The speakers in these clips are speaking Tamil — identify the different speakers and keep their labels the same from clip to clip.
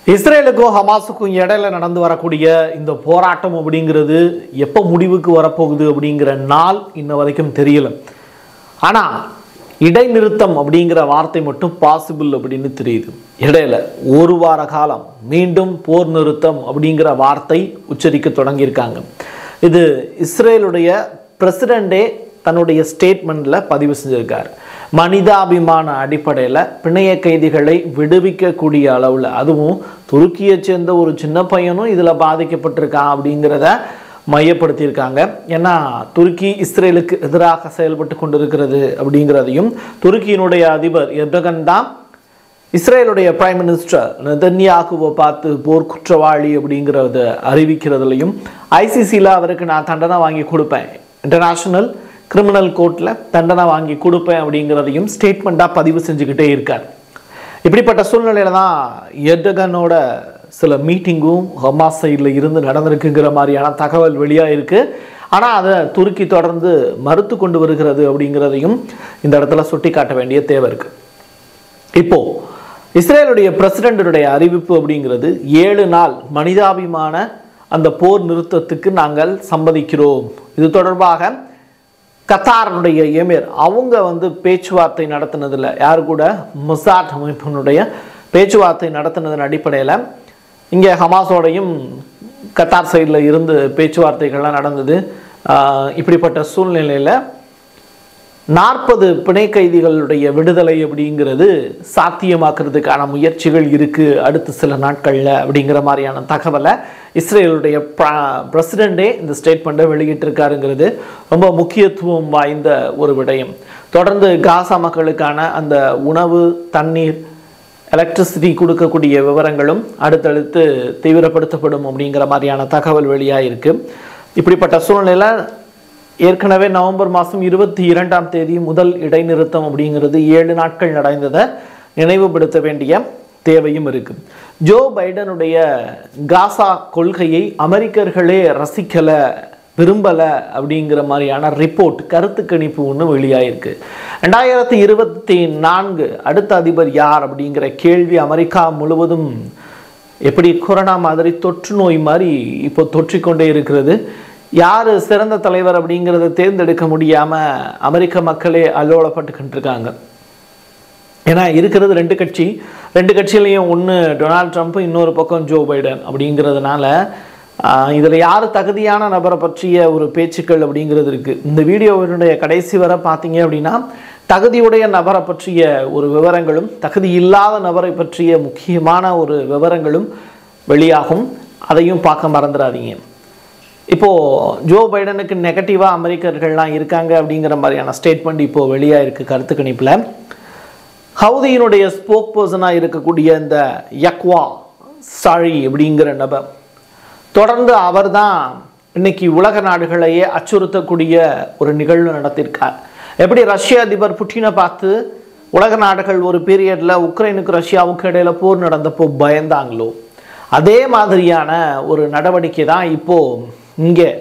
Speaker 1: இஸ்ரேலுக்கும் ஹமாஸுக்கும் இடையில நடந்து வரக்கூடிய இந்த போராட்டம் அப்படிங்கிறது எப்போ முடிவுக்கு வரப்போகுது அப்படிங்கிற நாள் இன்ன வரைக்கும் தெரியல ஆனால் இடைநிறுத்தம் அப்படிங்கிற வார்த்தை மட்டும் பாசிபிள் அப்படின்னு தெரியுது இடையில ஒரு வார காலம் மீண்டும் போர் நிறுத்தம் அப்படிங்கிற வார்த்தை உச்சரிக்க தொடங்கியிருக்காங்க இது இஸ்ரேலுடைய பிரசிடெண்டே தன்னுடைய ஸ்டேட்மெண்ட்டில் பதிவு செஞ்சிருக்கார் மனிதாபிமான அடிப்படையில் பிணைய கைதிகளை விடுவிக்கக்கூடிய அளவில் அதுவும் துருக்கியை சேர்ந்த ஒரு சின்ன பையனும் இதில் பாதிக்கப்பட்டிருக்கான் அப்படிங்கிறத மையப்படுத்தியிருக்காங்க ஏன்னா துருக்கி இஸ்ரேலுக்கு எதிராக செயல்பட்டு கொண்டிருக்கிறது அப்படிங்கிறதையும் துருக்கியினுடைய அதிபர் எர்டகன் தான் இஸ்ரேலுடைய பிரைம் மினிஸ்டர் நெதன்யாகுவை பார்த்து போர் குற்றவாளி அப்படிங்கிறத அறிவிக்கிறதுலையும் ஐசிசியில் அவருக்கு நான் தண்டனை வாங்கி கொடுப்பேன் இன்டர்நேஷனல் கிரிமினல் கோர்ட்டில் தண்டனை வாங்கி கொடுப்பேன் அப்படிங்கிறதையும் ஸ்டேட்மெண்ட்டாக பதிவு செஞ்சுக்கிட்டே இருக்கார் இப்படிப்பட்ட சூழ்நிலையில தான் எர்டகனோட சில மீட்டிங்கும் ஹமாஸ் சைடில் இருந்து நடந்திருக்குங்கிற மாதிரியான தகவல் வெளியாக இருக்குது ஆனால் அதை துருக்கி தொடர்ந்து மறுத்து கொண்டு வருகிறது அப்படிங்கிறதையும் இந்த இடத்துல சுட்டி காட்ட வேண்டிய தேவை இருக்குது இப்போ இஸ்ரேலுடைய பிரசிடென்டுடைய அறிவிப்பு அப்படிங்கிறது ஏழு நாள் மனிதாபிமான அந்த போர் நிறுத்தத்துக்கு நாங்கள் சம்மதிக்கிறோம் இது தொடர்பாக கத்தாரனுடைய எமிர் அவங்க வந்து பேச்சுவார்த்தை நடத்தினதில் யார் கூட முசாட் அமைப்பினுடைய பேச்சுவார்த்தை நடத்தினதன் அடிப்படையில் இங்கே ஹமாஸோடையும் கத்தார் சைடில் இருந்து பேச்சுவார்த்தைகள்லாம் நடந்தது ஆஹ் இப்படிப்பட்ட சூழ்நிலையில் நாற்பது பிணை கைதிகளுடைய விடுதலை அப்படிங்கிறது சாத்தியமாக்குறதுக்கான முயற்சிகள் இருக்குது அடுத்த சில நாட்களில் அப்படிங்கிற மாதிரியான தகவலை இஸ்ரேலுடைய பிரசிடெண்டே இந்த ஸ்டேட்மெண்ட்டை வெளியிட்டிருக்காருங்கிறது ரொம்ப முக்கியத்துவம் வாய்ந்த ஒரு விடயம் தொடர்ந்து காசா மக்களுக்கான அந்த உணவு தண்ணீர் எலக்ட்ரிசிட்டி கொடுக்கக்கூடிய விவரங்களும் அடுத்தடுத்து தீவிரப்படுத்தப்படும் அப்படிங்கிற மாதிரியான தகவல் வெளியாக இருக்குது இப்படிப்பட்ட சூழ்நிலை ஏற்கனவே நவம்பர் மாதம் இருபத்தி இரண்டாம் தேதி முதல் இடைநிறுத்தம் அப்படிங்கிறது ஏழு நாட்கள் நடந்ததை நினைவுபடுத்த வேண்டிய தேவையும் இருக்கு ஜோ பைடனுடைய காசா கொள்கையை அமெரிக்கர்களே ரசிக்கலை விரும்பலை அப்படிங்கிற மாதிரியான ரிப்போர்ட் கருத்து கணிப்பு ஒன்று வெளியாயிருக்கு ரெண்டாயிரத்தி இருபத்தி நான்கு அடுத்த அதிபர் யார் அப்படிங்கிற கேள்வி அமெரிக்கா முழுவதும் எப்படி கொரோனா மாதிரி தொற்று நோய் மாதிரி இப்போ தொற்றிக்கொண்டே இருக்கிறது யார் சிறந்த தலைவர் அப்படிங்கிறத தேர்ந்தெடுக்க முடியாமல் அமெரிக்க மக்களே அல்லோலப்பட்டுக்கிட்டு இருக்காங்க ஏன்னா இருக்கிறது ரெண்டு கட்சி ரெண்டு கட்சியிலையும் ஒன்று டொனால்ட் ட்ரம்ப் இன்னொரு பக்கம் ஜோ பைடன் அப்படிங்கிறதுனால இதில் யார் தகுதியான நபரை பற்றிய ஒரு பேச்சுக்கள் அப்படிங்கிறது இருக்குது இந்த வீடியோவினுடைய கடைசி வரை பார்த்தீங்க அப்படின்னா தகுதியுடைய நபரை பற்றிய ஒரு விவரங்களும் தகுதி இல்லாத நபரை பற்றிய முக்கியமான ஒரு விவரங்களும் வெளியாகும் அதையும் பார்க்க மறந்துடாதீங்க இப்போது ஜோ பைடனுக்கு நெகட்டிவாக அமெரிக்கர்கள்லாம் இருக்காங்க அப்படிங்கிற மாதிரியான ஸ்டேட்மெண்ட் இப்போது வெளியாக இருக்குது கருத்து கணிப்பில் ஹவுதியினுடைய ஸ்போக் பர்சனாக இருக்கக்கூடிய இந்த யக்வா சாழி அப்படிங்கிற நபர் தொடர்ந்து அவர் தான் இன்னைக்கு உலக நாடுகளையே அச்சுறுத்தக்கூடிய ஒரு நிகழ்வு நடத்தியிருக்கார் எப்படி ரஷ்ய அதிபர் புட்டினை பார்த்து உலக நாடுகள் ஒரு பீரியடில் உக்ரைனுக்கு ரஷ்யாவுக்கு இடையில போர் நடந்தப்போ பயந்தாங்களோ அதே மாதிரியான ஒரு நடவடிக்கை தான் இப்போது இங்கே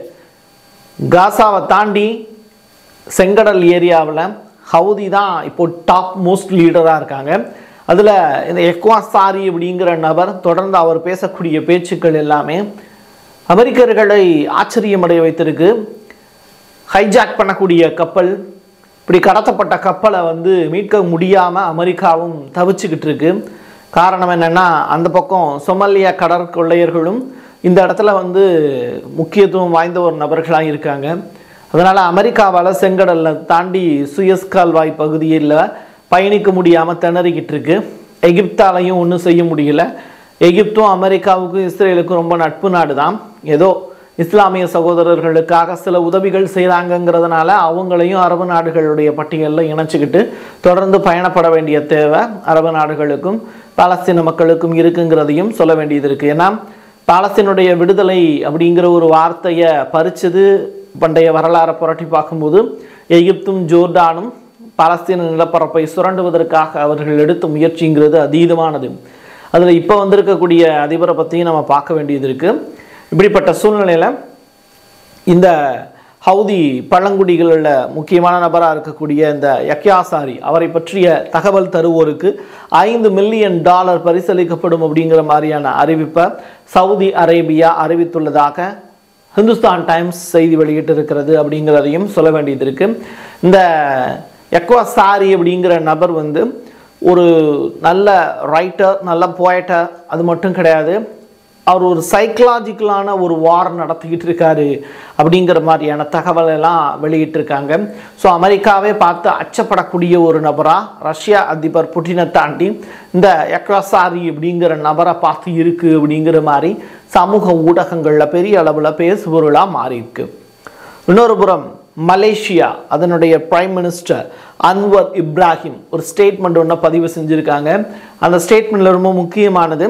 Speaker 1: காசாவை தாண்டி செங்கடல் ஏரியாவில் ஹவுதி தான் இப்போ டாப் மோஸ்ட் லீடராக இருக்காங்க அதில் இந்த எக்வா சாரி அப்படிங்கிற நபர் தொடர்ந்து அவர் பேசக்கூடிய பேச்சுக்கள் எல்லாமே அமெரிக்கர்களை ஆச்சரியமடைய வைத்திருக்கு ஹைஜாக் பண்ணக்கூடிய கப்பல் இப்படி கடத்தப்பட்ட கப்பலை வந்து மீட்க முடியாமல் அமெரிக்காவும் தவிச்சுக்கிட்டு இருக்கு காரணம் என்னென்னா அந்த பக்கம் சொமாலியா கடற்கொள்ளையர்களும் இந்த இடத்துல வந்து முக்கியத்துவம் வாய்ந்த ஒரு நபர்களாக இருக்காங்க அதனால் அமெரிக்காவால் செங்கடலில் தாண்டி சுயஸ் கால்வாய் பகுதியில் பயணிக்க முடியாமல் திணறிக்கிட்டு இருக்கு எகிப்தாலையும் ஒன்றும் செய்ய முடியல எகிப்தும் அமெரிக்காவுக்கும் இஸ்ரேலுக்கும் ரொம்ப நட்பு நாடு தான் ஏதோ இஸ்லாமிய சகோதரர்களுக்காக சில உதவிகள் செய்கிறாங்கங்கிறதுனால அவங்களையும் அரபு நாடுகளுடைய பட்டியலில் இணைச்சிக்கிட்டு தொடர்ந்து பயணப்பட வேண்டிய தேவை அரபு நாடுகளுக்கும் பாலஸ்தீன மக்களுக்கும் இருக்குங்கிறதையும் சொல்ல வேண்டியது இருக்குது ஏன்னா பாலஸ்தீனுடைய விடுதலை அப்படிங்கிற ஒரு வார்த்தையை பறிச்சது பண்டைய வரலாறை புரட்டி பார்க்கும்போது எகிப்தும் ஜோர்டானும் பாலஸ்தீன நிலப்பரப்பை சுரண்டுவதற்காக அவர்கள் எடுத்த முயற்சிங்கிறது அதீதமானது அதில் இப்போ வந்திருக்கக்கூடிய அதிபரை பற்றியும் நம்ம பார்க்க வேண்டியது இருக்குது இப்படிப்பட்ட சூழ்நிலையில் இந்த ஹவுதி பழங்குடிகளில் முக்கியமான நபராக இருக்கக்கூடிய இந்த யக்யாசாரி அவரை பற்றிய தகவல் தருவோருக்கு ஐந்து மில்லியன் டாலர் பரிசளிக்கப்படும் அப்படிங்கிற மாதிரியான அறிவிப்பை சவுதி அரேபியா அறிவித்துள்ளதாக ஹிந்துஸ்தான் டைம்ஸ் செய்தி வெளியிட்டிருக்கிறது அப்படிங்கிறதையும் சொல்ல வேண்டியது இருக்கு இந்த யக்வாசாரி அப்படிங்கிற நபர் வந்து ஒரு நல்ல ரைட்டர் நல்ல போயட்டர் அது மட்டும் கிடையாது அவர் ஒரு சைக்கலாஜிக்கலான ஒரு வார் நடத்திக்கிட்டு இருக்காரு அப்படிங்கிற மாதிரியான தகவல் எல்லாம் வெளியிட்டிருக்காங்க ஸோ அமெரிக்காவே பார்த்து அச்சப்படக்கூடிய ஒரு நபராக ரஷ்யா அதிபர் புட்டினை தாண்டி இந்த யக்ராசாரி அப்படிங்கிற நபரை பார்த்து இருக்கு அப்படிங்கிற மாதிரி சமூக ஊடகங்களில் பெரிய அளவில் பேசுபொருளாக மாறியிருக்கு இன்னொரு புறம் மலேசியா அதனுடைய பிரைம் மினிஸ்டர் அன்வர் இப்ராஹிம் ஒரு ஸ்டேட்மெண்ட் ஒன்று பதிவு செஞ்சுருக்காங்க அந்த ஸ்டேட்மெண்ட்டில் ரொம்ப முக்கியமானது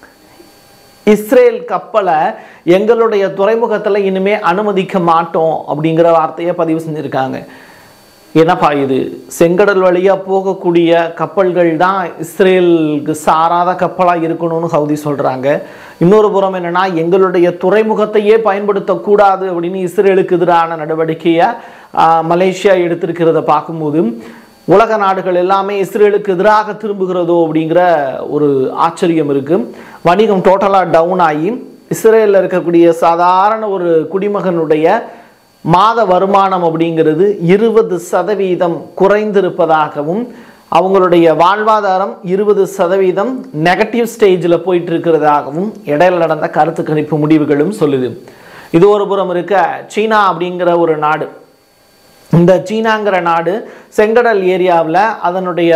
Speaker 1: இஸ்ரேல் கப்பலை எங்களுடைய துறைமுகத்தில் இனிமே அனுமதிக்க மாட்டோம் அப்படிங்கிற வார்த்தையை பதிவு செஞ்சுருக்காங்க என்னப்பா இது செங்கடல் வழியாக போகக்கூடிய கப்பல்கள் தான் இஸ்ரேலுக்கு சாராத கப்பலாக இருக்கணும்னு ஹவுதி சொல்கிறாங்க இன்னொரு புறம் என்னன்னா எங்களுடைய துறைமுகத்தையே பயன்படுத்தக்கூடாது அப்படின்னு இஸ்ரேலுக்கு எதிரான நடவடிக்கையை ஆஹ், மலேசியா எடுத்திருக்கிறத பார்க்கும்போது உலக நாடுகள் எல்லாமே இஸ்ரேலுக்கு எதிராக திரும்புகிறதோ அப்படிங்கிற ஒரு ஆச்சரியம் இருக்கு வணிகம் டோட்டலாக டவுன் ஆகி இஸ்ரேலில் இருக்கக்கூடிய சாதாரண ஒரு குடிமகனுடைய மாத வருமானம் அப்படிங்கிறது இருபது சதவீதம் குறைந்திருப்பதாகவும் அவங்களுடைய வாழ்வாதாரம் இருபது சதவீதம் நெகட்டிவ் ஸ்டேஜில் போயிட்டு இருக்கிறதாகவும் இடையில நடந்த கருத்து கணிப்பு முடிவுகளும் சொல்லுது இது ஒரு புறம் இருக்க சீனா அப்படிங்கிற ஒரு நாடு இந்த சீனாங்கிற நாடு செங்கடல் ஏரியாவில் அதனுடைய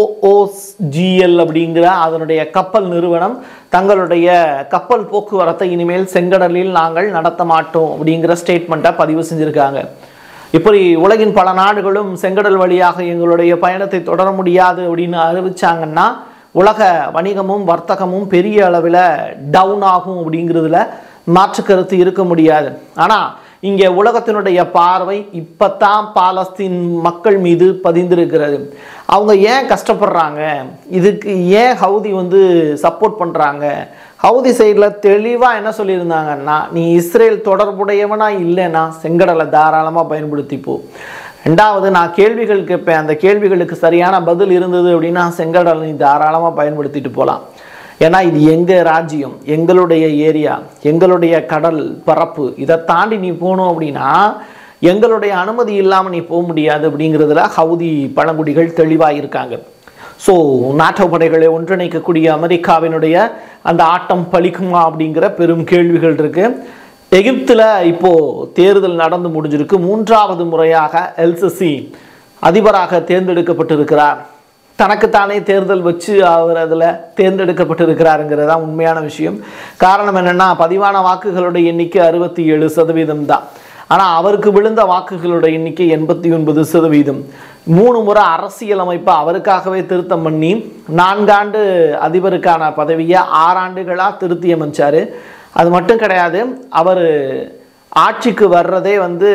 Speaker 1: ஓஓஜிஎல் அப்படிங்கிற அதனுடைய கப்பல் நிறுவனம் தங்களுடைய கப்பல் போக்குவரத்தை இனிமேல் செங்கடலில் நாங்கள் நடத்த மாட்டோம் அப்படிங்கிற ஸ்டேட்மெண்ட்டை பதிவு செஞ்சுருக்காங்க இப்படி உலகின் பல நாடுகளும் செங்கடல் வழியாக எங்களுடைய பயணத்தை தொடர முடியாது அப்படின்னு அறிவிச்சாங்கன்னா உலக வணிகமும் வர்த்தகமும் பெரிய அளவில் டவுன் ஆகும் அப்படிங்கிறதுல மாற்று கருத்து இருக்க முடியாது ஆனால் இங்கே உலகத்தினுடைய பார்வை இப்பத்தான் பாலஸ்தீன் மக்கள் மீது பதிந்திருக்கிறது அவங்க ஏன் கஷ்டப்படுறாங்க இதுக்கு ஏன் ஹவுதி வந்து சப்போர்ட் பண்ணுறாங்க ஹவுதி சைடில் தெளிவாக என்ன சொல்லியிருந்தாங்கன்னா நீ இஸ்ரேல் தொடர்புடையவனா இல்லைன்னா செங்கடலை தாராளமாக பயன்படுத்திப்போ ரெண்டாவது நான் கேள்விகள் கேட்பேன் அந்த கேள்விகளுக்கு சரியான பதில் இருந்தது அப்படின்னா செங்கடலை நீ தாராளமாக பயன்படுத்திட்டு போகலாம் ஏன்னா இது எங்கள் ராஜ்யம் எங்களுடைய ஏரியா எங்களுடைய கடல் பரப்பு இதை தாண்டி நீ போகணும் அப்படின்னா எங்களுடைய அனுமதி இல்லாமல் நீ போக முடியாது அப்படிங்கிறதுல ஹவுதி பழங்குடிகள் தெளிவாக இருக்காங்க ஸோ நாட்டோ படைகளை ஒன்றிணைக்கக்கூடிய அமெரிக்காவினுடைய அந்த ஆட்டம் பலிக்குமா அப்படிங்கிற பெரும் கேள்விகள் இருக்கு எகிப்தில் இப்போ தேர்தல் நடந்து முடிஞ்சிருக்கு மூன்றாவது முறையாக எல்சிசி அதிபராக தேர்ந்தெடுக்கப்பட்டிருக்கிறார் தனக்குத்தானே தேர்தல் வச்சு அவர் அதில் தேர்ந்தெடுக்கப்பட்டிருக்கிறாருங்கிறது தான் உண்மையான விஷயம் காரணம் என்னென்னா பதிவான வாக்குகளுடைய எண்ணிக்கை அறுபத்தி ஏழு சதவீதம் தான் ஆனால் அவருக்கு விழுந்த வாக்குகளோட எண்ணிக்கை எண்பத்தி ஒன்பது சதவீதம் மூணு முறை அரசியல் அமைப்பை அவருக்காகவே திருத்தம் பண்ணி நான்காண்டு அதிபருக்கான பதவியை ஆறாண்டுகளாக திருத்தி அமைச்சார் அது மட்டும் கிடையாது அவர் ஆட்சிக்கு வர்றதே வந்து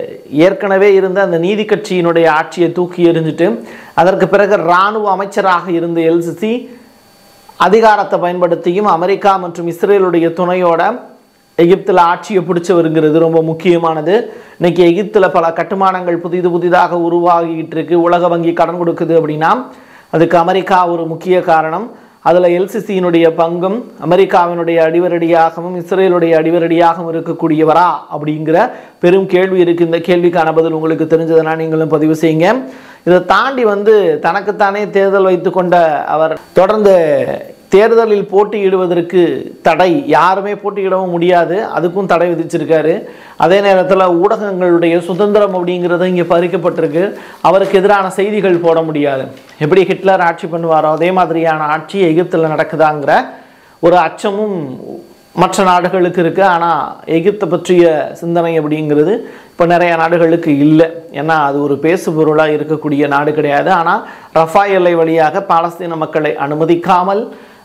Speaker 1: ஏற்கனவே இருந்த அந்த நீதி கட்சியினுடைய ஆட்சியை தூக்கி எறிஞ்சிட்டு அதற்கு பிறகு இராணுவ அமைச்சராக இருந்த எல்சிசி அதிகாரத்தை பயன்படுத்தியும் அமெரிக்கா மற்றும் இஸ்ரேலுடைய துணையோட எகிப்தில் ஆட்சியை பிடிச்சவருங்கிறது ரொம்ப முக்கியமானது இன்னைக்கு எகிப்தில் பல கட்டுமானங்கள் புதிது புதிதாக உருவாகிட்டு இருக்கு உலக வங்கி கடன் கொடுக்குது அப்படின்னா அதுக்கு அமெரிக்கா ஒரு முக்கிய காரணம் அதில் எல்சிசியினுடைய பங்கும் அமெரிக்காவினுடைய அடிவரடியாகவும் இஸ்ரேலுடைய அடிவரடியாகவும் இருக்கக்கூடியவரா அப்படிங்கிற பெரும் கேள்வி இருக்கு இந்த கேள்விக்கான பதில் உங்களுக்கு தெரிஞ்சதுன்னா நீங்களும் பதிவு செய்யுங்க இதை தாண்டி வந்து தனக்குத்தானே தேர்தல் வைத்து கொண்ட அவர் தொடர்ந்து தேர்தலில் போட்டியிடுவதற்கு தடை யாருமே போட்டியிடவும் முடியாது அதுக்கும் தடை விதிச்சிருக்காரு அதே நேரத்தில் ஊடகங்களுடைய சுதந்திரம் அப்படிங்கிறது இங்கே பறிக்கப்பட்டிருக்கு அவருக்கு எதிரான செய்திகள் போட முடியாது எப்படி ஹிட்லர் ஆட்சி பண்ணுவாரோ அதே மாதிரியான ஆட்சி எகிப்தில் நடக்குதாங்கிற ஒரு அச்சமும் மற்ற நாடுகளுக்கு இருக்குது ஆனால் எகிப்தை பற்றிய சிந்தனை அப்படிங்கிறது இப்போ நிறைய நாடுகளுக்கு இல்லை ஏன்னா அது ஒரு பேசு பொருளாக இருக்கக்கூடிய நாடு கிடையாது ஆனால் ரஃபா எல்லை வழியாக பாலஸ்தீன மக்களை அனுமதிக்காமல்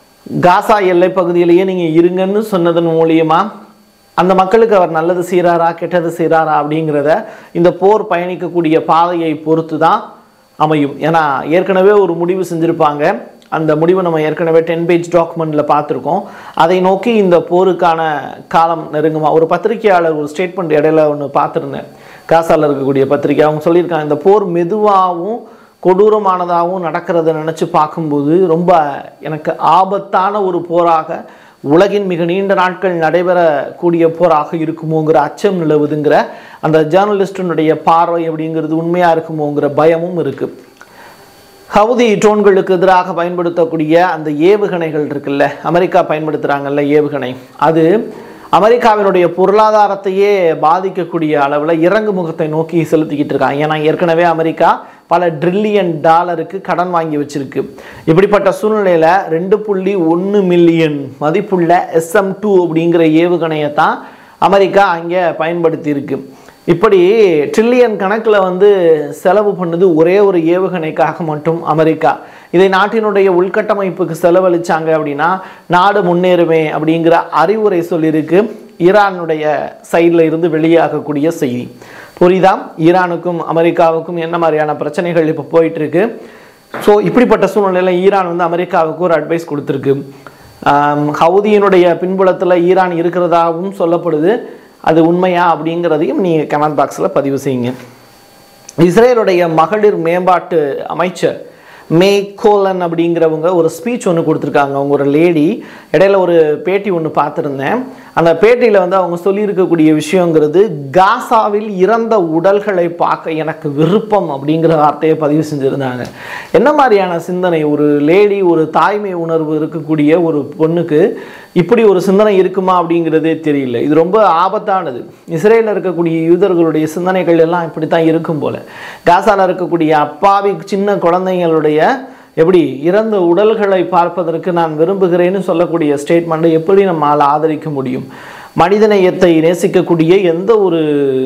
Speaker 1: காசா எல்லை பகுதியிலேயே நீங்கள் இருங்கன்னு சொன்னதன் மூலியமா அந்த மக்களுக்கு அவர் நல்லது செய்கிறாரா கெட்டது செய்கிறாரா அப்படிங்கிறத இந்த போர் பயணிக்கக்கூடிய பாதையை பொறுத்து தான் அமையும் ஏன்னா ஏற்கனவே ஒரு முடிவு செஞ்சுருப்பாங்க அந்த முடிவை நம்ம ஏற்கனவே டென் பேஜ் டாக்குமெண்ட்டில் பார்த்துருக்கோம் அதை நோக்கி இந்த போருக்கான காலம் நெருங்குமா ஒரு பத்திரிகையாளர் ஒரு ஸ்டேட்மெண்ட் இடையில ஒன்று பார்த்துருந்தேன் காசால இருக்கக்கூடிய பத்திரிக்கை அவங்க சொல்லியிருக்காங்க இந்த போர் மெதுவாகவும் கொடூரமானதாகவும் நடக்கிறத நினச்சி பார்க்கும்போது ரொம்ப எனக்கு ஆபத்தான ஒரு போராக உலகின் மிக நீண்ட நாட்கள் நடைபெறக்கூடிய போராக இருக்குமோங்கிற அச்சம் நிலவுதுங்கிற அந்த ஜேர்னலிஸ்டினுடைய பார்வை அப்படிங்கிறது உண்மையாக இருக்குமோங்கிற பயமும் இருக்குது ஹவுதி ட்ரோன்களுக்கு எதிராக பயன்படுத்தக்கூடிய அந்த ஏவுகணைகள் இருக்குல்ல அமெரிக்கா பயன்படுத்துகிறாங்கல்ல ஏவுகணை அது அமெரிக்காவினுடைய பொருளாதாரத்தையே பாதிக்கக்கூடிய அளவில் இறங்கு முகத்தை நோக்கி செலுத்திக்கிட்டு இருக்காங்க ஏன்னா ஏற்கனவே அமெரிக்கா பல ட்ரில்லியன் டாலருக்கு கடன் வாங்கி வச்சிருக்கு இப்படிப்பட்ட சூழ்நிலையில் ரெண்டு புள்ளி ஒன்று மில்லியன் மதிப்புள்ள எஸ்எம் டூ அப்படிங்கிற ஏவுகணையை தான் அமெரிக்கா அங்கே பயன்படுத்தி இருக்கு இப்படி ட்ரில்லியன் கணக்கில் வந்து செலவு பண்ணுது ஒரே ஒரு ஏவுகணைக்காக மட்டும் அமெரிக்கா இதை நாட்டினுடைய உள்கட்டமைப்புக்கு செலவழிச்சாங்க அப்படின்னா நாடு முன்னேறுமே அப்படிங்கிற அறிவுரை சொல்லியிருக்கு ஈரானுடைய சைடில் இருந்து வெளியாகக்கூடிய செய்தி புரியுதா ஈரானுக்கும் அமெரிக்காவுக்கும் என்ன மாதிரியான பிரச்சனைகள் இப்போ போயிட்டு இருக்கு ஸோ இப்படிப்பட்ட சூழ்நிலையில் ஈரான் வந்து அமெரிக்காவுக்கு ஒரு அட்வைஸ் கொடுத்துருக்கு ஆம், ஹவுதியினுடைய பின்புலத்தில் ஈரான் இருக்கிறதாகவும் சொல்லப்படுது அது உண்மையா அப்படிங்கிறதையும் நீங்கள் கமெண்ட் பாக்ஸில் பதிவு செய்யுங்க இஸ்ரேலுடைய மகளிர் மேம்பாட்டு அமைச்சர் மே கோலன் அப்படிங்கிறவங்க ஒரு ஸ்பீச் ஒன்று கொடுத்துருக்காங்க அவங்க ஒரு லேடி இடையில ஒரு பேட்டி ஒன்று பார்த்துருந்தேன் அந்த பேட்டியில் வந்து அவங்க சொல்லியிருக்கக்கூடிய விஷயங்கிறது காசாவில் இறந்த உடல்களை பார்க்க எனக்கு விருப்பம் அப்படிங்கிற வார்த்தையை பதிவு செஞ்சுருந்தாங்க என்ன மாதிரியான சிந்தனை ஒரு லேடி ஒரு தாய்மை உணர்வு இருக்கக்கூடிய ஒரு பொண்ணுக்கு இப்படி ஒரு சிந்தனை இருக்குமா அப்படிங்கிறதே தெரியல இது ரொம்ப ஆபத்தானது இஸ்ரேலில் இருக்கக்கூடிய யூதர்களுடைய சிந்தனைகள் எல்லாம் இப்படி தான் இருக்கும் போல காசால இருக்கக்கூடிய அப்பாவி சின்ன குழந்தைங்களுடைய எப்படி இறந்த உடல்களை பார்ப்பதற்கு நான் விரும்புகிறேன்னு சொல்லக்கூடிய ஸ்டேட்மெண்ட்டை எப்படி நம்மால் ஆதரிக்க முடியும் மனிதநேயத்தை நேசிக்கக்கூடிய எந்த ஒரு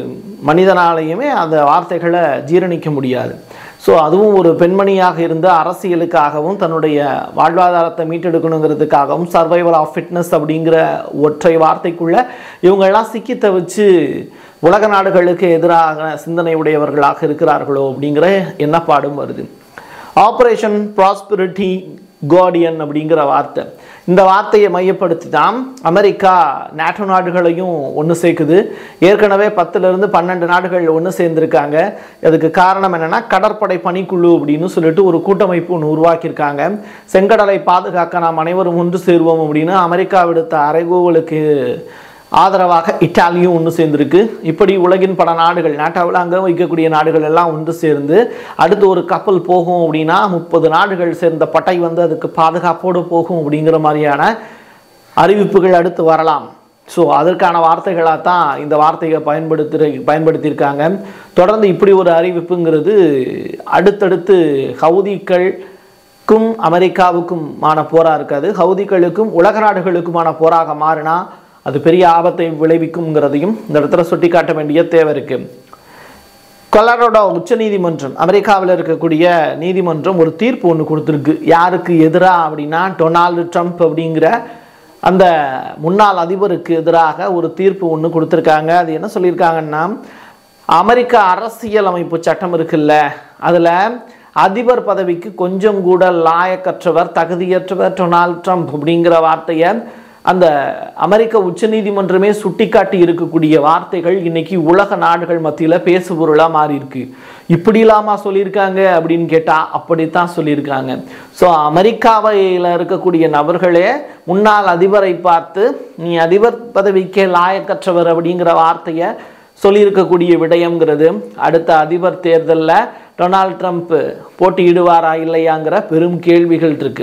Speaker 1: மனிதனாலையுமே அந்த வார்த்தைகளை ஜீரணிக்க முடியாது ஸோ அதுவும் ஒரு பெண்மணியாக இருந்து அரசியலுக்காகவும் தன்னுடைய வாழ்வாதாரத்தை மீட்டெடுக்கணுங்கிறதுக்காகவும் சர்வைவல் ஆஃப் ஃபிட்னஸ் அப்படிங்கிற ஒற்றை வார்த்தைக்குள்ள இவங்கெல்லாம் சிக்கி தவிச்சு உலக நாடுகளுக்கு எதிராக சிந்தனை உடையவர்களாக இருக்கிறார்களோ அப்படிங்கிற எண்ணப்பாடும் வருது ஆப்ரேஷன் ப்ராஸ்பரிட்டி கார்டியன் அப்படிங்கிற வார்த்தை இந்த வார்த்தையை மையப்படுத்தி தான் அமெரிக்கா நாட்டோ நாடுகளையும் ஒன்று சேர்க்குது ஏற்கனவே பத்துலேருந்து பன்னெண்டு நாடுகள் ஒன்று சேர்ந்துருக்காங்க அதுக்கு காரணம் என்னென்னா கடற்படை பணிக்குழு அப்படின்னு சொல்லிட்டு ஒரு கூட்டமைப்பு ஒன்று உருவாக்கியிருக்காங்க செங்கடலை பாதுகாக்க நாம் அனைவரும் ஒன்று சேருவோம் அப்படின்னு அமெரிக்கா விடுத்த அறைகூவலுக்கு ஆதரவாக இட்டாலியும் ஒன்று சேர்ந்திருக்கு இப்படி உலகின் பல நாடுகள் நாட்டாவில் அங்கே வைக்கக்கூடிய நாடுகள் எல்லாம் ஒன்று சேர்ந்து அடுத்து ஒரு கப்பல் போகும் அப்படின்னா முப்பது நாடுகள் சேர்ந்த பட்டை வந்து அதுக்கு பாதுகாப்போடு போகும் அப்படிங்கிற மாதிரியான அறிவிப்புகள் அடுத்து வரலாம் ஸோ அதற்கான வார்த்தைகளாக தான் இந்த வார்த்தையை பயன்படுத்தி பயன்படுத்தியிருக்காங்க தொடர்ந்து இப்படி ஒரு அறிவிப்புங்கிறது அடுத்தடுத்து ஹவுதிகளுக்கும் அமெரிக்காவுக்குமான போராக இருக்காது ஹவுதிகளுக்கும் உலக நாடுகளுக்குமான போராக மாறினா அது பெரிய ஆபத்தை விளைவிக்கும்ங்கிறதையும் இந்த இடத்துல சுட்டிக்காட்ட வேண்டிய தேவை இருக்குது கொலராடோ உச்சநீதிமன்றம் அமெரிக்காவில் இருக்கக்கூடிய நீதிமன்றம் ஒரு தீர்ப்பு ஒன்று கொடுத்துருக்கு யாருக்கு எதிராக அப்படின்னா டொனால்டு ட்ரம்ப் அப்படிங்கிற அந்த முன்னாள் அதிபருக்கு எதிராக ஒரு தீர்ப்பு ஒன்று கொடுத்துருக்காங்க அது என்ன சொல்லியிருக்காங்கன்னா அமெரிக்க அரசியலமைப்பு சட்டம் இருக்குல்ல அதில் அதிபர் பதவிக்கு கொஞ்சம் கூட லாயக்கற்றவர் தகுதியற்றவர் டொனால்ட் ட்ரம்ப் அப்படிங்கிற வார்த்தையை அந்த அமெரிக்க உச்சநீதிமன்றமே சுட்டிக்காட்டி இருக்கக்கூடிய வார்த்தைகள் இன்னைக்கு உலக நாடுகள் மத்தியில் பேசுபொருளாக மாறி இருக்கு இப்படி இல்லாமா சொல்லியிருக்காங்க அப்படின்னு கேட்டால் அப்படித்தான் சொல்லியிருக்காங்க ஸோ அமெரிக்காவையில் இருக்கக்கூடிய நபர்களே முன்னாள் அதிபரை பார்த்து நீ அதிபர் பதவிக்கே லாயக்கற்றவர் அப்படிங்கிற வார்த்தையை சொல்லியிருக்கக்கூடிய விடயங்கிறது அடுத்த அதிபர் தேர்தலில் டொனால்ட் ட்ரம்ப் போட்டியிடுவாரா இல்லையாங்கிற பெரும் கேள்விகள் இருக்கு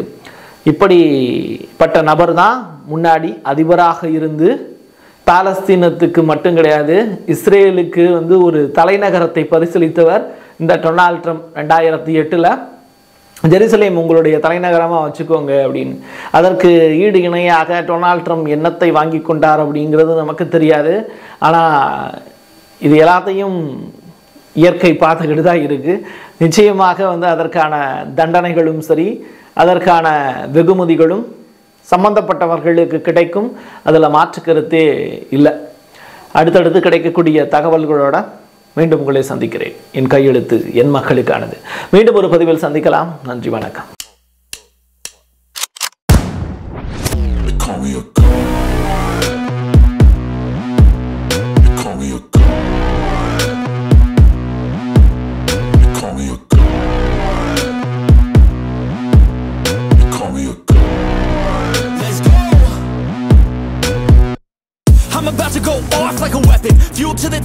Speaker 1: இப்படிப்பட்ட நபர் தான் முன்னாடி அதிபராக இருந்து பாலஸ்தீனத்துக்கு மட்டும் கிடையாது இஸ்ரேலுக்கு வந்து ஒரு தலைநகரத்தை பரிசீலித்தவர் இந்த டொனால்ட் ட்ரம்ப் ரெண்டாயிரத்தி எட்டில் ஜெருசலேம் உங்களுடைய தலைநகரமாக வச்சுக்கோங்க அப்படின்னு அதற்கு ஈடு இணையாக டொனால்ட் ட்ரம்ப் எண்ணத்தை வாங்கி கொண்டார் அப்படிங்கிறது நமக்கு தெரியாது ஆனால் இது எல்லாத்தையும் இயற்கை பார்த்துக்கிட்டு தான் இருக்குது நிச்சயமாக வந்து அதற்கான தண்டனைகளும் சரி அதற்கான வெகுமதிகளும் சம்பந்தப்பட்டவர்களுக்கு கிடைக்கும் அதில் மாற்று கருத்தே இல்லை அடுத்தடுத்து கிடைக்கக்கூடிய தகவல்களோட மீண்டும் உங்களை சந்திக்கிறேன் என் கையெழுத்து என் மக்களுக்கானது மீண்டும் ஒரு பதிவில் சந்திக்கலாம் நன்றி வணக்கம்
Speaker 2: They call me a god. They call me a god. me a god.
Speaker 3: Let's go. I'm about to go off like a weapon. Fuel to the